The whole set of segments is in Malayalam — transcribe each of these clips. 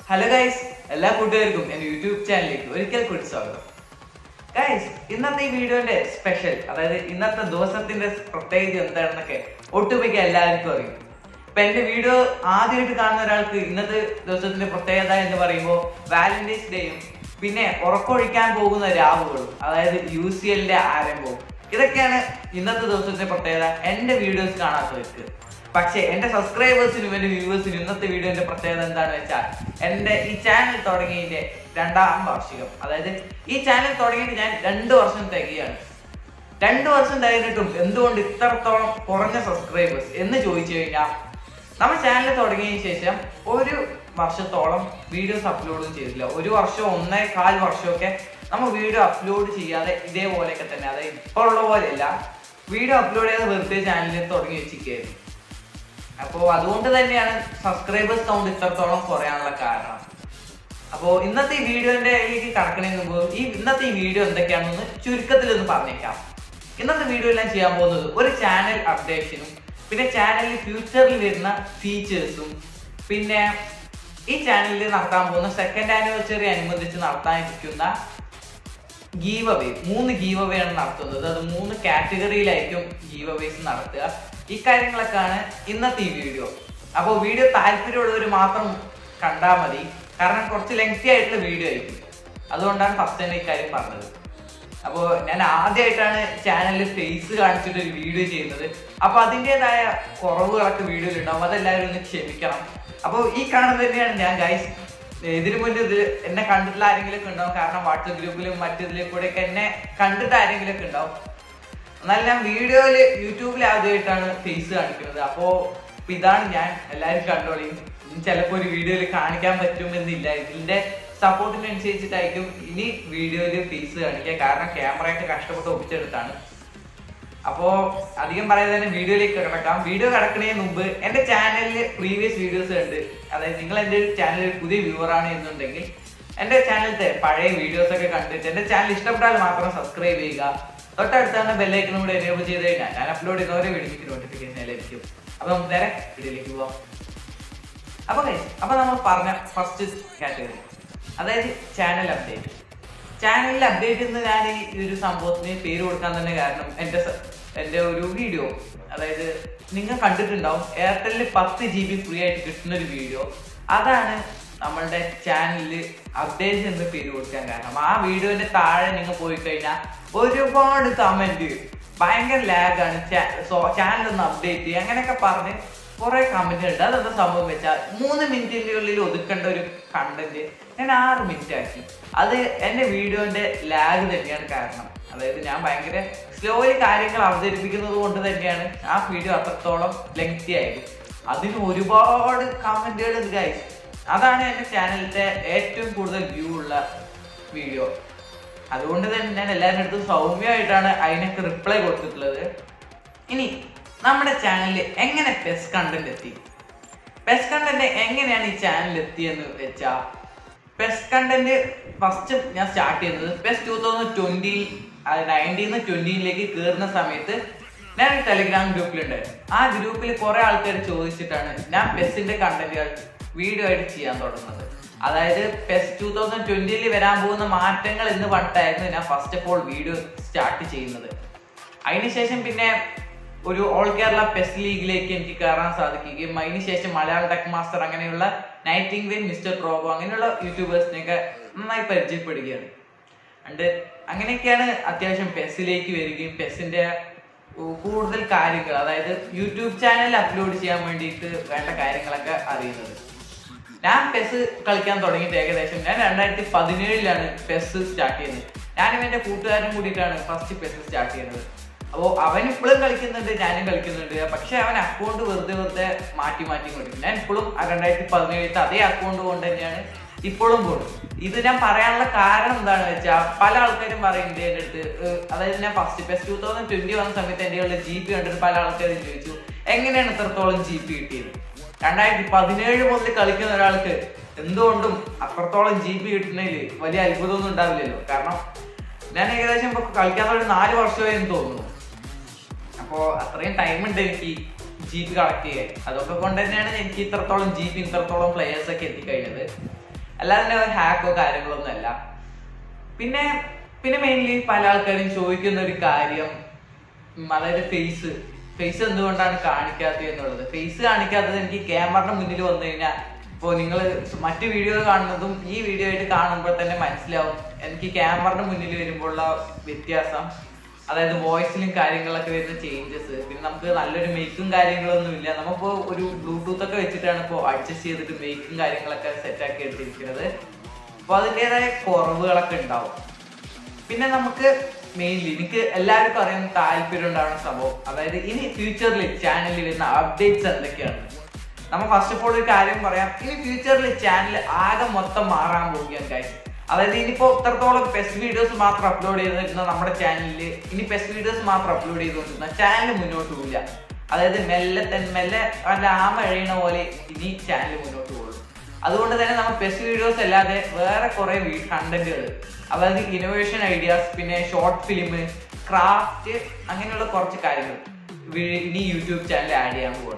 ഹലോ ഗൈസ് എല്ലാ കൂട്ടുകാർക്കും എന്റെ യൂട്യൂബ് ചാനലിലേക്ക് ഒരിക്കൽ കൂടി സ്വാഗതം ഗൈസ് ഇന്നത്തെ ഈ വീഡിയോന്റെ സ്പെഷ്യൽ അതായത് ഇന്നത്തെ ദിവസത്തിന്റെ പ്രത്യേകത എന്താണെന്നൊക്കെ ഒട്ടുമിക്ക എല്ലാവർക്കും അറിയും ഇപ്പൊ എന്റെ വീഡിയോ ആദ്യമായിട്ട് കാണുന്ന ഒരാൾക്ക് ഇന്നത്തെ ദിവസത്തിന്റെ പ്രത്യേകത എന്ന് പറയുമ്പോൾ വാലന്റൈൻസ് ഡേയും പിന്നെ ഉറക്കൊഴിക്കാൻ പോകുന്ന രാവുകളും അതായത് യു സി എല്ലിന്റെ ആരംഭവും ഇതൊക്കെയാണ് ഇന്നത്തെ ദിവസത്തിന്റെ പ്രത്യേകത എന്റെ വീഡിയോസ് കാണാത്തവർക്ക് പക്ഷേ എന്റെ സബ്സ്ക്രൈബേഴ്സിനും എന്റെ വ്യൂവേഴ്സിനും ഇന്നത്തെ വീഡിയോന്റെ പ്രത്യേകത എന്താണെന്ന് വെച്ചാൽ എന്റെ ഈ ചാനൽ തുടങ്ങിയതിന്റെ രണ്ടാം വാർഷികം അതായത് ഈ ചാനൽ തുടങ്ങിയിട്ട് ഞാൻ രണ്ട് വർഷം തികയാണ് രണ്ട് വർഷം തികഞ്ഞിട്ടും എന്തുകൊണ്ട് ഇത്രത്തോളം കുറഞ്ഞ സബ്സ്ക്രൈബേഴ്സ് എന്ന് ചോദിച്ചു കഴിഞ്ഞാൽ നമ്മൾ ചാനൽ തുടങ്ങിയതിന് ശേഷം ഒരു വർഷത്തോളം വീഡിയോസ് അപ്ലോഡ് ചെയ്തിട്ടില്ല ഒരു വർഷം ഒന്നേ കാൽ വർഷമൊക്കെ നമ്മൾ വീഡിയോ അപ്ലോഡ് ചെയ്യാതെ ഇതേപോലെയൊക്കെ തന്നെ അതായത് ഇപ്പോൾ ഉള്ള പോലെയല്ല വീഡിയോ അപ്ലോഡ് ചെയ്ത് വെറുതെ ചാനലിൽ തുടങ്ങി വെച്ചിരിക്കുകയായിരുന്നു അപ്പോൾ അതുകൊണ്ട് തന്നെയാണ് സബ്സ്ക്രൈബേഴ്സ് കൗണ്ട് ഇത്രത്തോളം കുറയാനുള്ള കാരണം അപ്പോൾ ഇന്നത്തെ ഈ വീഡിയോന്റെ ഇതിലേക്ക് കടക്കണതിന് മുമ്പ് ഈ ഇന്നത്തെ ഈ വീഡിയോ എന്തൊക്കെയാണെന്ന് ചുരുക്കത്തിൽ ഒന്ന് പറഞ്ഞേക്കാം ഇന്നത്തെ വീഡിയോയിൽ ഞാൻ ചെയ്യാൻ പോകുന്നത് ഒരു ചാനൽ അപ്ഡേഷനും പിന്നെ ചാനലിൽ ഫ്യൂച്ചറിൽ വരുന്ന ഫീച്ചേഴ്സും പിന്നെ ഈ ചാനലിൽ നടത്താൻ പോകുന്ന സെക്കൻഡ് ആനിവേഴ്സറി അനുബന്ധിച്ച് നടത്താനിരിക്കുന്ന ഗീവ് അവേ മൂന്ന് ഗീവ് അവേ ആണ് നടത്തുന്നത് അത് മൂന്ന് കാറ്റഗറിയിലായിരിക്കും ഗീവ് അവേസ് നടത്തുക ഈ കാര്യങ്ങളൊക്കെയാണ് ഇന്നത്തെ ഈ വീഡിയോ അപ്പോൾ വീഡിയോ താല്പര്യമുള്ളവർ മാത്രം കണ്ടാൽ മതി കാരണം കുറച്ച് ലെങ്തി ആയിട്ടുള്ള വീഡിയോ ആയിരിക്കും അതുകൊണ്ടാണ് ഫസ്റ്റ് തന്നെ ഇക്കാര്യം പറഞ്ഞത് അപ്പോൾ ഞാൻ ആദ്യമായിട്ടാണ് ചാനലിൽ ഫേസ് കാണിച്ചിട്ട് ഒരു വീഡിയോ ചെയ്യുന്നത് അപ്പോൾ അതിൻ്റെതായ കുറവുകളൊക്കെ വീഡിയോയിൽ ഉണ്ടാവും അതെല്ലാവരും ഒന്ന് ക്ഷമിക്കണം അപ്പോൾ ഈ കാണുന്നത് തന്നെയാണ് ഞാൻ ഗൈസ് ഇതിനു മുന്നേ ഇത് എന്നെ കണ്ടിട്ടുള്ള ആരെങ്കിലും ഒക്കെ ഉണ്ടാവും കാരണം വാട്സപ്പ് ഗ്രൂപ്പിലും മറ്റതിലും കൂടെ ഒക്കെ എന്നെ കണ്ടിട്ട് ആരെങ്കിലും ഒക്കെ ഉണ്ടാവും എന്നാൽ ഞാൻ വീഡിയോയില് യൂട്യൂബിൽ ആദ്യമായിട്ടാണ് ഫേസ് കാണിക്കുന്നത് അപ്പോ ഇപ്പൊ ഇതാണ് ഞാൻ എല്ലാവരും കണ്ടോളിയും ഇനി ചിലപ്പോ ഒരു വീഡിയോയിൽ കാണിക്കാൻ പറ്റുമെന്നില്ല ഇതിന്റെ സപ്പോർട്ടിനനുസരിച്ചിട്ടായിരിക്കും ഇനി വീഡിയോയില് ഫേസ് കാണിക്കുക കാരണം ക്യാമറയൊക്കെ കഷ്ടപ്പെട്ട് ഒപ്പിച്ചെടുത്താണ് അപ്പോ അധികം പറയാതെ തന്നെ വീഡിയോയിലേക്ക് കിടക്കാം വീഡിയോ കിടക്കുന്നതിന് മുമ്പ് എന്റെ ചാനലിൽ പ്രീവിയസ് വീഡിയോസ് ഉണ്ട് അതായത് നിങ്ങൾ എന്റെ ചാനലിൽ പുതിയ വ്യൂവർ ആണ് എന്നുണ്ടെങ്കിൽ എന്റെ ചാനലിലത്തെ പഴയ വീഡിയോസ് ഒക്കെ കണ്ടിട്ട് എന്റെ ചാനൽ ഇഷ്ടപ്പെട്ടാൽ മാത്രം സബ്സ്ക്രൈബ് ചെയ്യുക തൊട്ടടുത്താണ് ബെല്ലൈക്കനും കൂടെ എനേബിൾ ചെയ്ത് കഴിഞ്ഞാൽ ഞാൻ അപ്ലോഡ് ചെയ്യുന്നവരെ വീഡിയോക്ക് നോട്ടിഫിക്കേഷൻ ലഭിക്കും അപ്പൊ നമുക്ക് നേരെ വീഡിയോയിലേക്ക് പോവാം അപ്പൊ guys, അപ്പൊ നമ്മൾ പറഞ്ഞ ഫസ്റ്റ് കാറ്റഗറി അതായത് ചാനൽ അപ്ഡേറ്റ് ചാനലിൽ അപ്ഡേറ്റ് എന്ന് ഞാൻ ഈ ഒരു സംഭവത്തിന് പേര് കൊടുക്കാൻ തന്നെ കാരണം എൻ്റെ സ- എൻ്റെ ഒരു വീഡിയോ അതായത് നിങ്ങൾ കണ്ടിട്ടുണ്ടാവും എയർടെലിൽ പത്ത് ജി ബി ഫ്രീ ആയിട്ട് കിട്ടുന്ന ഒരു വീഡിയോ അതാണ് നമ്മളുടെ ചാനലിൽ അപ്ഡേറ്റ് എന്ന് പേര് കൊടുക്കാൻ കാരണം ആ വീഡിയോന്റെ താഴെ നിങ്ങൾ പോയി കഴിഞ്ഞാൽ ഒരുപാട് കമന്റ് ഭയങ്കര ലാഗാണ് ചാനൽ ഒന്ന് അപ്ഡേറ്റ് ചെയ്യുക അങ്ങനെയൊക്കെ പറഞ്ഞ് കുറെ കമന്റ് ഉണ്ട് അതെന്താ സംഭവം വെച്ചാൽ മൂന്ന് മിനിറ്റിന്റെ ഉള്ളിൽ ഒതുക്കേണ്ട ഒരു കണ്ടന്റ് ഞാൻ ആറ് മിനിറ്റ് ആക്കി അത് എന്റെ വീഡിയോന്റെ ലാഗ് തന്നെയാണ് കാരണം അതായത് ഞാൻ ഭയങ്കര സ്ലോലി കാര്യങ്ങൾ അവതരിപ്പിക്കുന്നത് കൊണ്ട് തന്നെയാണ് ആ വീഡിയോ അത്രത്തോളം ലെങ്തി ആയത് അതിന് ഒരുപാട് കമന്റുകൾ ഉണ്ട് ഗൈസ് അതാണ് എന്റെ ചാനലിന്റെ ഏറ്റവും കൂടുതൽ വ്യൂ ഉള്ള വീഡിയോ അതുകൊണ്ട് തന്നെ ഞാൻ എല്ലാവരുടെ അടുത്തും സൗമ്യമായിട്ടാണ് അതിനൊക്കെ റിപ്ലൈ കൊടുത്തിട്ടുള്ളത് ഇനി നമ്മുടെ ചാനലിൽ എങ്ങനെ പെസ് കണ്ടന്റ് എത്തി പെസ് കണ്ടന്റ് എങ്ങനെയാണ് ഈ ചാനലിൽ എത്തിയെന്ന് വെച്ചാ പെസ് കണ്ടന്റ് ഫസ്റ്റ് ഞാൻ സ്റ്റാർട്ട് ചെയ്യുന്നത് പെസ് ടൂ തൗസൻഡ് ട്വന്റി നയൻറ്റീന്ന് ട്വന്റിയിലേക്ക് കയറുന്ന സമയത്ത് ഞാൻ ഒരു ടെലിഗ്രാം ഗ്രൂപ്പിലുണ്ടായിരുന്നു ആ ഗ്രൂപ്പിൽ കുറെ ആൾക്കാർ ചോദിച്ചിട്ടാണ് ഞാൻ പെസിന്റെ കണ്ടന്റുകൾ വീഡിയോ ആയിട്ട് ചെയ്യാൻ തുടങ്ങുന്നത് അതായത് പെസ് ടൂ തൗസൻഡ് ട്വന്റിയിൽ വരാൻ പോകുന്ന മാറ്റങ്ങൾ എന്ന് പറഞ്ഞിട്ടായിരുന്നു ഞാൻ first of all video start ചെയ്യുന്നത് അതിനുശേഷം പിന്നെ ഒരു ഓൾ കേരള പെസ് ലീഗിലേക്ക് എനിക്ക് കയറാൻ സാധിക്കുകയും അതിനുശേഷം മലയാളം ടെക് മാസ്റ്റർ അങ്ങനെയുള്ള നൈറ്റിംഗ് വെൻ മിസ്റ്റർ ട്രോബോ അങ്ങനെയുള്ള യൂട്യൂബേഴ്സിനെയൊക്കെ നന്നായി പരിചയപ്പെടുകയാണ് അണ്ട് അങ്ങനെയൊക്കെയാണ് അത്യാവശ്യം പെസ്സിലേക്ക് വരികയും പെസ്സിന്റെ കൂടുതൽ കാര്യങ്ങൾ അതായത് യൂട്യൂബ് ചാനൽ അപ്ലോഡ് ചെയ്യാൻ വേണ്ടിയിട്ട് വേണ്ട കാര്യങ്ങളൊക്കെ അറിയുന്നത് ഞാൻ പെസ് കളിക്കാൻ തുടങ്ങിയിട്ട് ഏകദേശം ഞാൻ രണ്ടായിരത്തി പതിനേഴിലാണ് പെസ് സ്റ്റാർട്ട് ചെയ്യുന്നത് ഞാനും എന്റെ കൂട്ടുകാരനും കൂടിയിട്ടാണ് ഫസ്റ്റ് പെസ് സ്റ്റാർട്ട് ചെയ്യുന്നത് അപ്പോൾ അവൻ ഇപ്പോഴും കളിക്കുന്നുണ്ട് ഞാനും കളിക്കുന്നുണ്ട് പക്ഷെ അവൻ അക്കൗണ്ട് വെറുതെ വെറുതെ മാറ്റി മാറ്റി കൊടുക്കും ഞാൻ ഇപ്പോഴും ആ രണ്ടായിരത്തി പതിനേഴത്തെ അതേ അക്കൗണ്ട് കൊണ്ട് തന്നെയാണ് ഇപ്പോഴും പോകുന്നത് ഇത് ഞാൻ പറയാനുള്ള കാരണം എന്താണെന്ന് വെച്ചാൽ പല ആൾക്കാരും പറയുന്നുണ്ട് എൻ്റെ അടുത്ത് ഏഹ്, അതായത് ഞാൻ first PES two thousand twenty വന്ന സമയത്ത് എൻ്റെ ഉള്ള ജി പി കണ്ടിട്ട് പല ആൾക്കാരും ചോദിച്ചു എങ്ങനെയാണ് ഇത്രത്തോളം ജി പി കിട്ടിയത് രണ്ടായിരത്തി പതിനേഴ് മുതൽ കളിക്കുന്ന ഒരാൾക്ക് എന്തുകൊണ്ടും അത്രത്തോളം ജി ബി കിട്ടുന്നതിൽ വലിയ അത്ഭുതമൊന്നും ഉണ്ടാവില്ലല്ലോ കാരണം ഞാൻ ഏകദേശം ഇപ്പൊ കളിക്കാൻ തുടങ്ങി നാല് വർഷമായി എന്ന് തോന്നുന്നു അപ്പോ അത്രയും ടൈം ഉണ്ട് എനിക്ക് ജി ബി കളക്ട് ചെയ്യാൻ അതൊക്കെ കൊണ്ട് തന്നെയാണ് എനിക്ക് ഇത്രത്തോളം ജി ബി ഇത്രത്തോളം പ്ലേയേഴ്സ് ഒക്കെ എത്തിക്കഴിഞ്ഞത് അല്ലാതെ തന്നെ ഒരു ഹാക്കോ കാര്യങ്ങളോ ഒന്നും അല്ല പിന്നെ പിന്നെ മെയിൻലി പല ആൾക്കാരും ചോദിക്കുന്ന ഒരു കാര്യം ഉം, അതായത് ഫേസ് ഫേസ് എന്തുകൊണ്ടാണ് കാണിക്കാത്തത് എന്നുള്ളത് ഫേസ് കാണിക്കാത്തത് എനിക്ക് ക്യാമറയുടെ മുന്നിൽ വന്നു കഴിഞ്ഞാൽ ഇപ്പോൾ നിങ്ങൾ മറ്റു വീഡിയോ കാണുന്നതും ഈ വീഡിയോ ആയിട്ട് കാണുമ്പോൾ തന്നെ മനസ്സിലാവും എനിക്ക് ക്യാമറയുടെ മുന്നിൽ വരുമ്പോഴുള്ള വ്യത്യാസം അതായത് വോയിസിലും കാര്യങ്ങളൊക്കെ വരുന്ന ചേഞ്ചസ് പിന്നെ നമുക്ക് നല്ലൊരു മേക്കും കാര്യങ്ങളൊന്നും ഇല്ല നമ്മളിപ്പോ ഒരു ബ്ലൂടൂത്ത് ഒക്കെ വെച്ചിട്ടാണ് ഇപ്പോൾ അഡ്ജസ്റ്റ് ചെയ്തിട്ട് മേക്കും കാര്യങ്ങളൊക്കെ സെറ്റ് ആക്കി എടുത്തിരിക്കുന്നത് അപ്പോൾ അതിൻ്റെതായ കുറവുകളൊക്കെ ഉണ്ടാവും പിന്നെ നമുക്ക് മെയിൻലി എനിക്ക് എല്ലാവർക്കും അറിയാൻ താല്പര്യം ഉണ്ടാവുന്ന സംഭവം അതായത് ഇനി ഫ്യൂച്ചറിൽ ചാനലിൽ വരുന്ന അപ്ഡേറ്റ്സ് എന്തൊക്കെയാണ് നമ്മൾ ഫസ്റ്റ് ഓഫ് ഓൾ ഒരു കാര്യം പറയാം ഇനി ഫ്യൂച്ചറിൽ ചാനൽ ആകെ മൊത്തം മാറാൻ പോവുകയാണ് guys അതായത് ഇനിയിപ്പോ ഇത്രത്തോളം ബെസ്റ്റ് വീഡിയോസ് മാത്രം അപ്ലോഡ് ചെയ്തിരുന്ന നമ്മുടെ ചാനലിൽ ഇനി ബെസ്റ്റ് വീഡിയോസ് മാത്രം അപ്ലോഡ് ചെയ്തുകൊണ്ടിരുന്ന ചാനൽ മുന്നോട്ട് പോവില്ല അതായത് മെല്ലെ തന്നെ മെല്ലെ അല്ല ആമ എഴയണ പോലെ ഇനി ചാനൽ മുന്നോട്ട് പോകുള്ളൂ അതുകൊണ്ട് തന്നെ നമ്മൾ ബെസ്റ്റ് വീഡിയോസ് അല്ലാതെ വേറെ കുറെ കണ്ടന്റുകൾ അതായത് ഇന്നോവേഷൻ ഐഡിയാസ് പിന്നെ ഷോർട്ട് ഫിലിം ക്രാഫ്റ്റ് അങ്ങനെയുള്ള കുറച്ച് കാര്യങ്ങൾ വി- ഇനി യൂട്യൂബ് ചാനൽ ആഡ് ചെയ്യാൻ പോവാണ്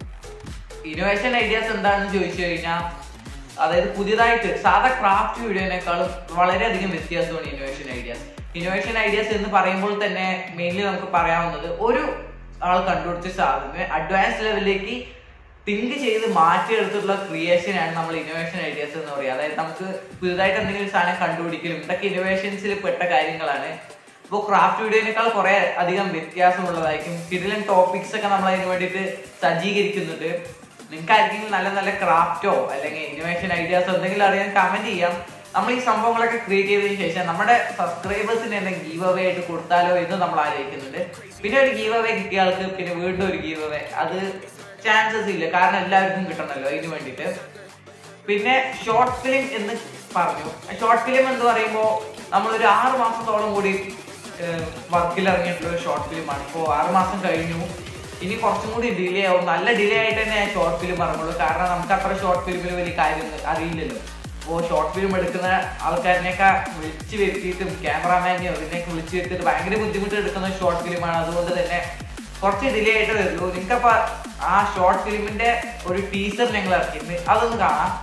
ഇന്നോവേഷൻ ഐഡിയാസ് എന്താണെന്ന് ചോദിച്ചു കഴിഞ്ഞാൽ അതായത് പുതിയതായിട്ട് സാധാ ക്രാഫ്റ്റ് വീഡിയോനേക്കാളും വളരെയധികം വ്യത്യാസമാണ് ഇന്നോവേഷൻ ഐഡിയാസ് ഇന്നോവേഷൻ ഐഡിയാസ് എന്ന് പറയുമ്പോൾ തന്നെ മെയിൻലി നമുക്ക് പറയാവുന്നത് ഒരു ആൾ കണ്ടുപിടിച്ച സാധനം അഡ്വാൻസ് ലെവലിലേക്ക് തിങ്ക് ചെയ്ത് മാറ്റിയെടുത്തിട്ടുള്ള ക്രിയേഷൻ ആണ് നമ്മൾ ഇന്നോവേഷൻ ഐഡിയാസ് എന്ന് പറയുക അതായത് നമുക്ക് പുതുതായിട്ട് എന്തെങ്കിലും ഒരു സാധനം കണ്ടുപിടിക്കലും ഇതൊക്കെ ഇന്നോവേഷൻസിൽ പെട്ട കാര്യങ്ങളാണ് ഇപ്പോൾ ക്രാഫ്റ്റ് വീഡിയോനേക്കാൾ കുറെ അധികം വ്യത്യാസമുള്ളതായിരിക്കും കിടിലൻ ടോപ്പിക്സ് ഒക്കെ നമ്മൾ അതിന് വേണ്ടിയിട്ട് സജ്ജീകരിക്കുന്നുണ്ട് നിങ്ങൾക്ക് ആർക്കെങ്കിലും നല്ല നല്ല ക്രാഫ്റ്റോ അല്ലെങ്കിൽ ഇന്നോവേഷൻ ഐഡിയാസോ എന്തെങ്കിലും അറിയാൻ കമന്റ് ചെയ്യാം നമ്മൾ ഈ സംഭവങ്ങളൊക്കെ ക്രിയേറ്റ് ചെയ്തതിനു ശേഷം നമ്മുടെ സബ്സ്ക്രൈബേഴ്സിന് തന്നെ ഗീവ് അവേ ആയിട്ട് കൊടുത്താലോ എന്ന് നമ്മൾ ആലോചിക്കുന്നുണ്ട് പിന്നെ ഒരു ഗീവ് അവേ കിട്ടിയ ആൾക്ക് പിന്നെ വീണ്ടും ഒരു ഗീവ് അവേ അത് ചാൻസസ് ഇല്ല കാരണം എല്ലാവർക്കും കിട്ടണമല്ലോ അതിന് വേണ്ടിയിട്ട് പിന്നെ ഷോർട്ട് ഫിലിം എന്ന് പറഞ്ഞു ഷോർട്ട് ഫിലിം എന്ന് പറയുമ്പോൾ നമ്മളൊരു ആറ് മാസത്തോളം കൂടി വർക്കിൽ ഇറങ്ങിയിട്ടുള്ള ഒരു ഷോർട്ട് ഫിലിമാണ് ഇപ്പോൾ ആറ് മാസം കഴിഞ്ഞു ഇനി കുറച്ചും കൂടി ഡിലേ ആവും നല്ല ഡിലേ ആയിട്ട് തന്നെ ഷോർട്ട് ഫിലിം ഇറങ്ങുള്ളൂ കാരണം നമുക്ക് അത്ര ഷോർട്ട് ഫിലിമിൽ വലിയ കാര്യം അറിയില്ലല്ലോ അപ്പോൾ ഷോർട്ട് ഫിലിം എടുക്കുന്ന ആൾക്കാരിനെയൊക്കെ വിളിച്ച് വരുത്തിയിട്ടും ക്യാമറാമാനെയോ ഇതിനെയൊക്കെ വിളിച്ച് വരുത്തിയിട്ട് ഭയങ്കര ബുദ്ധിമുട്ട് എടുക്കുന്ന ഷോർട്ട് ഫിലിമാണ് അതുകൊണ്ട് തന്നെ കുറച്ച് ഡിലേ ആയിട്ട് വരുള്ളൂ നിങ്ങൾക്കപ്പോ ആ ഷോർട്ട് ഫിലിമിന്റെ ഒരു ടീസർ ഞങ്ങൾ ഇറക്കിയിട്ടുണ്ട് അതൊന്ന് കാണാം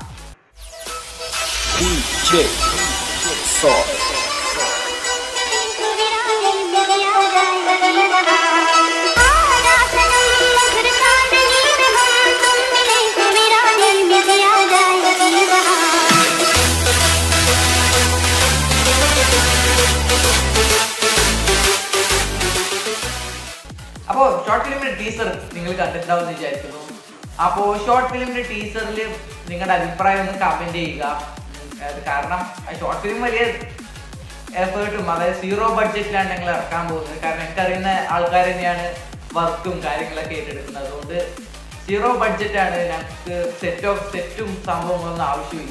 DJ Sauce. അപ്പോ ഷോർട്ട് ഫിലിമിന്റെ ടീസർ നിങ്ങൾ കണ്ടിട്ടുണ്ടാവും എന്ന് വിചാരിക്കുന്നു അപ്പോ ഷോർട്ട് ഫിലിമിന്റെ ടീസറിൽ നിങ്ങളുടെ അഭിപ്രായം ഒന്ന് കമന്റ് ചെയ്യുക ഉം, അത് കാരണം ഷോർട്ട് ഫിലിം വലിയ എഫേർട്ടും അതായത് സീറോ ബഡ്ജറ്റിലാണ് ഞങ്ങൾ ഇറക്കാൻ പോകുന്നത് കാരണം എനിക്കറിയുന്ന ആൾക്കാർ തന്നെയാണ് വർക്കും കാര്യങ്ങളൊക്കെ ഏറ്റെടുക്കുന്നത് അതുകൊണ്ട് സീറോ ബഡ്ജറ്റാണ് ഞങ്ങൾക്ക് സെറ്റ് ഓഫ് സെറ്റും സംഭവങ്ങളൊന്നും ആവശ്യമില്ല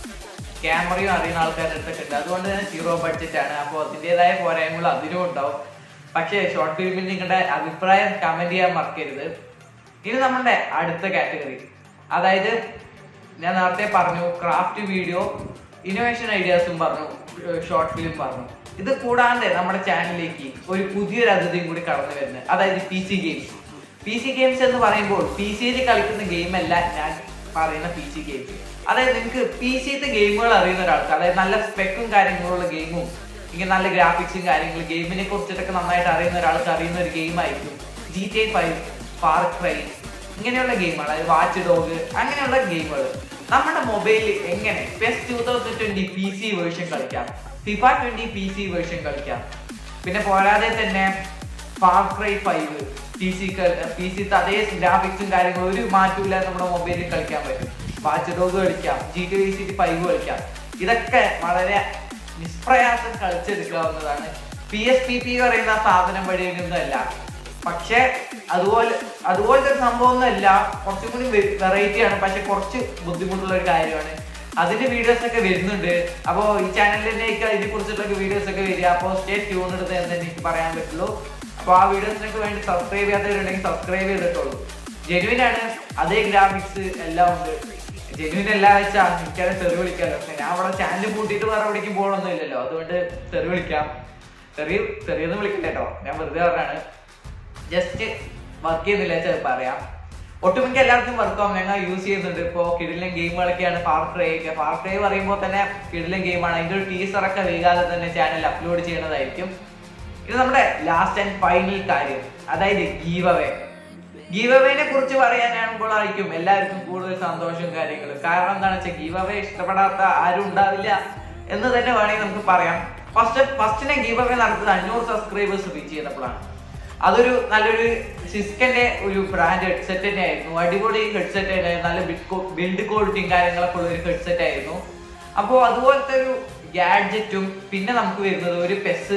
ക്യാമറയും അറിയുന്ന ആൾക്കാരുടെ അടുത്തൊക്കെ ഉണ്ട് അതുകൊണ്ട് തന്നെ സീറോ ബഡ്ജറ്റ് ആണ് അപ്പോൾ അതിൻ്റെതായ പോരായ്മകൾ അതിനും ഉണ്ടാവും പക്ഷേ ഷോർട്ട് ഫിലിമിൽ നിങ്ങളുടെ അഭിപ്രായം കമന്റ് ചെയ്യാൻ മറക്കരുത് ഇനി നമ്മുടെ അടുത്ത കാറ്റഗറി അതായത് ഞാൻ നേരത്തെ പറഞ്ഞു ക്രാഫ്റ്റ് വീഡിയോ ഇന്നോവേഷൻ ഐഡിയാസും പറഞ്ഞു ഷോർട്ട് ഫിലിം പറഞ്ഞു ഇത് കൂടാതെ നമ്മുടെ ചാനലിലേക്ക് ഒരു പുതിയൊരു അതിഥിയും കൂടി കടന്നു വരുന്നത് അതായത് P C games P C games എന്ന് പറയുമ്പോൾ പി സിയിൽ കളിക്കുന്ന ഗെയിം അല്ല ഞാൻ പറയുന്ന പി സി ഗെയിംസ് അതായത് നിങ്ങൾക്ക് പി സിത്തെ ഗെയിമുകൾ അറിയുന്ന ഒരാൾക്ക് അതായത് നല്ല സ്പെക്കും കാര്യങ്ങളുള്ള ഗെയിമും ഇങ്ങനെ നല്ല ഗ്രാഫിക്സും കാര്യങ്ങളും ഗെയിമിനെ കുറിച്ചിട്ടൊക്കെ നന്നായിട്ട് അറിയുന്ന ഒരാൾക്ക് അറിയുന്ന ഒരു ഗെയിം ആയിരിക്കും G T five Far Cry ഇങ്ങനെയുള്ള ഗെയിമുകൾ അതായത് വാച്ച് ഡോഗ് അങ്ങനെയുള്ള ഗെയിമുകൾ നമ്മുടെ മൊബൈലിൽ എങ്ങനെ PES two thousand twenty P C version കളിക്കാം FIFA twenty P C version കളിക്കാം പിന്നെ പോരാതെ തന്നെ Far Cry five P C P C അതേ ഗ്രാഫിക്സും കാര്യങ്ങളും ഒരു മാറ്റമില്ലാതെ നമ്മുടെ മൊബൈലിൽ കളിക്കാൻ പറ്റും വാച്ച് ഡോഗ് കളിക്കാം ജി ടി സി ഫൈവ് കളിക്കാം ഇതൊക്കെ വളരെ നിഷ്പ്രയാസം കളിച്ചെടുക്കാവുന്നതാണ് പി എസ് പി പി പറയുന്ന സാധനം വഴിയൊന്നുമല്ല പക്ഷെ അതുപോലെ അതുപോലത്തെ ഒരു സംഭവമൊന്നുമല്ല കുറച്ചും കൂടി വെറൈറ്റി ആണ് പക്ഷെ കുറച്ച് ബുദ്ധിമുട്ടുള്ള ഒരു കാര്യമാണ് അതിന്റെ വീഡിയോസ് ഒക്കെ വരുന്നുണ്ട് അപ്പോൾ ഈ ചാനലിൽ തന്നെ ഇതിനെ കുറിച്ചിട്ടൊക്കെ വീഡിയോസ് ഒക്കെ വരിക അപ്പോൾ സ്റ്റേ ട്യൂൺ എടുത്ത് എന്ന് എനിക്ക് പറയാൻ പറ്റുള്ളൂ അപ്പോൾ ആ വീഡിയോസിനൊക്കെ വേണ്ടി സബ്സ്ക്രൈബ് ചെയ്യാത്തവരുണ്ടെങ്കിൽ സബ്സ്ക്രൈബ് ചെയ്തിട്ടുള്ളൂ ജെനുവിൻ ആണ് അതേ ഗ്രാഫിക്സ് എല്ലാം ഉണ്ട് ജെനുവിൻ എല്ലാം വെച്ചാൽ എനിക്കത് തെറി വിളിക്കാമല്ലോ പക്ഷെ ഞാൻ അവിടെ ചാനൽ കൂട്ടിയിട്ട് വേറെ എവിടേക്കും പോകണമൊന്നും ഇല്ലല്ലോ അതുകൊണ്ട് തെറി വിളിക്കാം തെറി തെറിയൊന്നും വിളിക്കില്ല കേട്ടോ ഞാൻ വെറുതെ പറഞ്ഞാണ് ജസ്റ്റ് വർക്ക് ചെയ്യുന്നില്ല വെച്ചാൽ പറയാം ഒട്ടുമിക്ക എല്ലാവർക്കും വർക്കോ ഞങ്ങൾ യൂസ് ചെയ്യുന്നുണ്ട് ഇപ്പോൾ കിടിലൻ ഗെയിമുകളൊക്കെയാണ് ഫാർ ക്രൈ ഒക്കെ ഫാർ ക്രൈ പറയുമ്പോൾ തന്നെ കിടിലൻ ഗെയിമാണ് അതിന്റെ ഒരു ടീസറൊക്കെ വൈകാതെ തന്നെ ചാനൽ അപ്ലോഡ് ചെയ്യുന്നതായിരിക്കും ഇത് നമ്മുടെ ലാസ്റ്റ് ആൻഡ് ഫൈനൽ കാര്യം അതായത് ഗീവ് അവേ ഗീവ് അവേനെ കുറിച്ച് പറയാനാകുമ്പോഴായിരിക്കും എല്ലാവർക്കും കൂടുതൽ സന്തോഷവും കാര്യങ്ങളും കാരണം എന്താണെന്ന് വെച്ചാൽ ഗീവ് അവേ ഇഷ്ടപ്പെടാത്ത ആരും ഉണ്ടാവില്ല എന്ന് തന്നെ വേണമെങ്കിൽ നമുക്ക് പറയാം ഫസ്റ്റ് ഫസ്റ്റിനെ ഗീവ് അവേ നടത്തുന്നത് അഞ്ഞൂറ് സബ്സ്ക്രൈബേഴ്സ് റീച്ച് ചെയ്തപ്പോഴാണ് അതൊരു നല്ലൊരു സിസ്കന്റെ ഒരു ബ്രാൻഡ് ഹെഡ്സെറ്റ് തന്നെ ആയിരുന്നു അടിപൊളി ഹെഡ്സെറ്റ് ആയിരുന്നു നല്ല ബിൽഡ് ക്വാളിറ്റിയും കാര്യങ്ങളൊക്കെ ഉള്ള ഒരു ഹെഡ്സെറ്റ് ആയിരുന്നു അപ്പോൾ അതുപോലത്തെ ഒരു ഗാഡ്ജറ്റും പിന്നെ നമുക്ക് വരുന്നത് ഒരു PES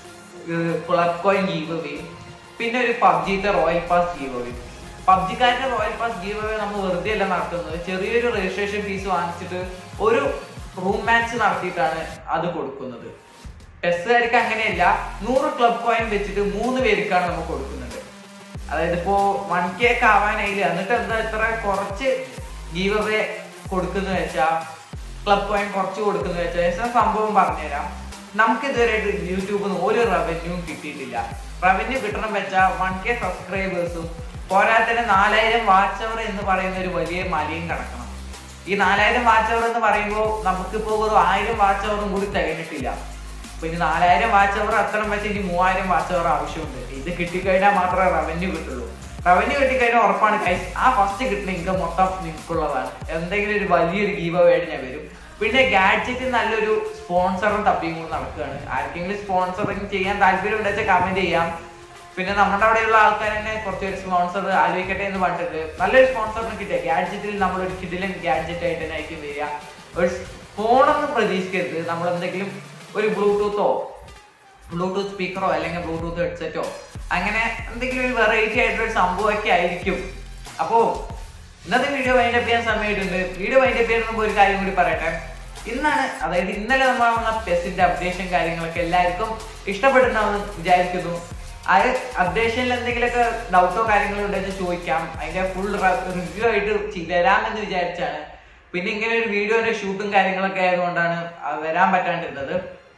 club coin give away പിന്നെ ഒരു പബ്ജിത്തെ റോയൽ പാസ് ഗീവ് അവേ പബ്ജിക്കാരുടെ റോയൽ പാസ് ഗീവ് അവേ നമ്മൾ വെറുതെ അല്ല നടത്തുന്നത് ചെറിയൊരു രജിസ്ട്രേഷൻ ഫീസ് വാങ്ങിച്ചിട്ട് ഒരു റൂം മാച്ച് നടത്തിയിട്ടാണ് അത് കൊടുക്കുന്നത് ടെസ്റ്റുകാർക്ക് അങ്ങനെയല്ല നൂറ് ക്ലബ് കോയിൻ വെച്ചിട്ട് മൂന്ന് പേർക്കാണ് നമ്മൾ കൊടുക്കുന്നുണ്ട് അതായത് ഇപ്പോ വൺ കെ ഒക്കെ ആവാനായില്ല എന്നിട്ട് എന്താ ഇത്ര കുറച്ച് ഗീവ് അവേ കൊടുക്കുന്ന വെച്ചാ ക്ലബ് കോയിൻ കുറച്ച് കൊടുക്കുന്ന വെച്ചാൽ ഞാൻ സംഭവം പറഞ്ഞുതരാം നമുക്ക് ഇതുവരെയായിട്ട് യൂട്യൂബിൽ നിന്ന് ഒരു റവന്യൂവും കിട്ടിയിട്ടില്ല റവന്യൂ കിട്ടണം വെച്ചാൽ വൺ കെ സബ്സ്ക്രൈബേഴ്സും പോരാത്തന്നെ നാലായിരം വാച്ച് അവർ എന്ന് പറയുന്ന ഒരു വലിയ മലയും കടക്കണം ഈ നാലായിരം വാച്ച് അവർ എന്ന് പറയുമ്പോൾ നമുക്കിപ്പോ ഒരു ആയിരം വാച്ച് അവറും കൂടി തികഞ്ഞിട്ടില്ല അപ്പൊ ഇനി നാലായിരം വാച്ച് അവർ അത്ര വെച്ച് ഇനി മൂവായിരം വാച്ച് അവർ ആവശ്യമുണ്ട് ഇത് കിട്ടിക്കഴിഞ്ഞാൽ മാത്രമേ റവന്യൂ കിട്ടുള്ളൂ റവന്യൂ കിട്ടിക്കഴിഞ്ഞാൽ ഉറപ്പാണ് കൈസ് ആ ഫസ്റ്റ് കിട്ടുന്ന ഇൻകം മൊത്തം നിങ്ങൾക്കുള്ളതാണ് എന്തെങ്കിലും ഒരു വലിയൊരു ഗീവ് ആയിട്ട് ഞാൻ വരും പിന്നെ ഗാഡ്ജറ്റ് നല്ലൊരു സ്പോൺസറും തപ്പിയും കൂടി നടക്കുകയാണ് ആർക്കെങ്കിലും സ്പോൺസറിങ് ചെയ്യാൻ താല്പര്യം ഉണ്ടെച്ചാൽ കമന്റ് ചെയ്യാം പിന്നെ നമ്മുടെ അവിടെയുള്ള ആൾക്കാർ തന്നെ കുറച്ചൊരു സ്പോൺസർ ആലോചിക്കട്ടെ എന്ന് പറഞ്ഞിട്ട് നല്ലൊരു സ്പോൺസറിന് കിട്ടിയ ഗാഡ്ജറ്റിൽ നമ്മൾ ഒരു കിഡിലും ഗാഡ്ജറ്റ് ആയിട്ട് തന്നെ ആയിരിക്കും വരിക ഒരു ഫോണൊന്നും പ്രതീക്ഷിക്കരുത് നമ്മൾ എന്തെങ്കിലും ഒരു ബ്ലൂടൂത്തോ ബ്ലൂടൂത്ത് സ്പീക്കറോ അല്ലെങ്കിൽ ബ്ലൂടൂത്ത് ഹെഡ്സെറ്റോ അങ്ങനെ എന്തെങ്കിലും ഒരു വെറൈറ്റി ആയിട്ടുള്ള ഒരു സംഭവമൊക്കെ ആയിരിക്കും അപ്പോ ഇന്നത്തെ വീഡിയോ വൈൻഡപ്പ് ചെയ്യാൻ സമയമായിട്ടുണ്ട് വീഡിയോ വൈൻഡപ്പ് ചെയ്യാൻ മുമ്പ് ഒരു കാര്യം കൂടി പറയട്ടെ ഇന്നാണ് അതായത് ഇന്നലെ നമ്മൾ വന്ന പെസിന്റെ അപ്ഡേഷൻ കാര്യങ്ങളൊക്കെ എല്ലാവർക്കും ഇഷ്ടപ്പെട്ടിട്ടുണ്ടാവുമെന്ന് വിചാരിക്കുന്നു ആ അപ്ഡേഷനിൽ എന്തെങ്കിലുമൊക്കെ ഡൗട്ടോ കാര്യങ്ങളോ ഉണ്ടെന്ന് ചോദിക്കാം അതിന്റെ ഫുൾ റിവ്യൂ ആയിട്ട് ചി- വരാമെന്ന് വിചാരിച്ചാണ് പിന്നെ ഇങ്ങനെ ഒരു വീഡിയോന്റെ ഷൂട്ടും കാര്യങ്ങളൊക്കെ ആയതുകൊണ്ടാണ് ആ വരാൻ പറ്റാണ്ടിരുന്നത്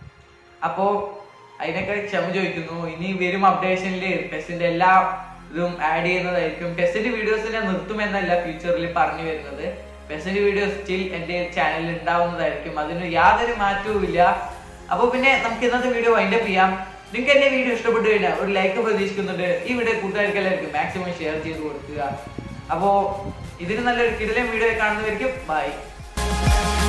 അപ്പോ അതിനൊക്കെ ക്ഷമ ചോദിക്കുന്നു ഇനി വരും അപ്ഡേഷനിൽ ടെസ്റ്റിന്റെ എല്ലാ ഇതും ആഡ് ചെയ്യുന്നതായിരിക്കും ടെസ്റ്റിന്റെ വീഡിയോസിനെ നിർത്തുമെന്നല്ല ഫ്യൂച്ചറിൽ പറഞ്ഞു വരുന്നത് ടെസ്റ്റിന്റെ വീഡിയോസ് സ്റ്റിൽ എന്റെ ചാനലിൽ ഉണ്ടാവുന്നതായിരിക്കും അതിന് യാതൊരു മാറ്റവും ഇല്ല അപ്പോൾ പിന്നെ നമുക്ക് ഇന്നത്തെ വീഡിയോ വൈൻഡപ്പ് ചെയ്യാം നിങ്ങൾക്ക് എന്റെ വീഡിയോ ഇഷ്ടപ്പെട്ടു കഴിഞ്ഞാൽ ഒരു ലൈക്ക് പ്രതീക്ഷിക്കുന്നുണ്ട് ഈ വീഡിയോ കൂട്ടുകാർക്ക് എല്ലാവർക്കും മാക്സിമം ഷെയർ ചെയ്ത് കൊടുക്കുക അപ്പോ ഇതിന് നല്ലൊരു കിടലൻ വീഡിയോ കാണുന്നതായിരിക്കും ബൈ